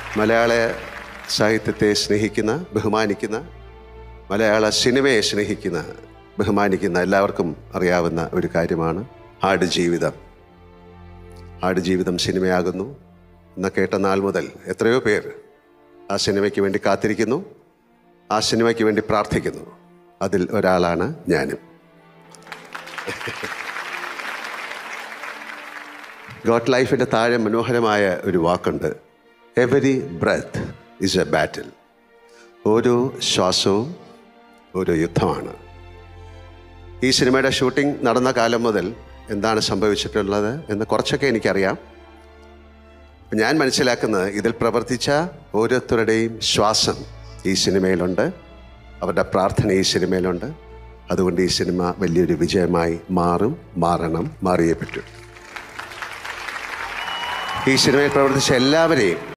മലയാള സാഹിത്യത്തെ സ്നേഹിക്കുന്ന ബഹുമാനിക്കുന്ന മലയാള സിനിമയെ സ്നേഹിക്കുന്ന ബഹുമാനിക്കുന്ന എല്ലാവർക്കും അറിയാവുന്ന ഒരു കാര്യമാണ് ആടുജീവിതം ആടുജീവിതം സിനിമയാകുന്നു എന്ന കേട്ട നാൾ മുതൽ എത്രയോ പേർ ആ സിനിമയ്ക്ക് വേണ്ടി കാത്തിരിക്കുന്നു ആ സിനിമയ്ക്ക് വേണ്ടി പ്രാർത്ഥിക്കുന്നു അതിൽ ഒരാളാണ് ഞാനും ഗോഡ് ലൈഫിൻ്റെ താഴെ മനോഹരമായ ഒരു വാക്കുണ്ട് every breath is a battle ഓരോ ശ്വാസവും ഒരു യുദ്ധമാണ് ഈ സിനിമയുടെ ഷൂട്ടിംഗ് നടന്ന കാലം മുതൽ എന്താണ് സംഭവിച്ചിട്ടുള്ളത് എന്ന് കുറച്ചൊക്കെ എനിക്കറിയാം ഞാൻ മനസ്സിലാക്കുന്നത് ഇതിൽ പ്രവർത്തിച്ച ഓരോരുത്തരുടെയും ശ്വാസം ഈ സിനിമയിലുണ്ട് അവരുടെ പ്രാർത്ഥന ഈ സിനിമയിലുണ്ട് അതുകൊണ്ട് ഈ സിനിമ വലിയൊരു വിജയമായി മാറും മാറണം മാറിയേ പറ്റൂ ഈ സിനിമയിൽ പ്രവർത്തിച്ച എല്ലാവരെയും